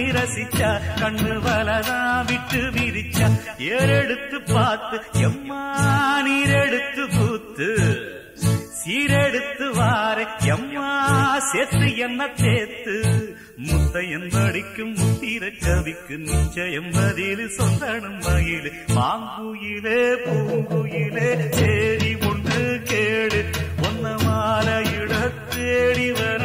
ரசிச்சா கண்ணு வலதான் விட்டு விரிச்சா ஏறெடுத்து பார்த்து எம்மா நீரெடுத்து பூத்து சீரெடுத்து வார எம்மா சேர்த்து என்ன தேத்து முத்தையன் படிக்கும் முத்திர கவிக்கு நிச்சயம் பதில் சொந்தனும் மயிலு மாங்குயிலே பூங்குயிலே சேரி ஒன்று கேடு ஒன்ன மாலையிட தேடி வர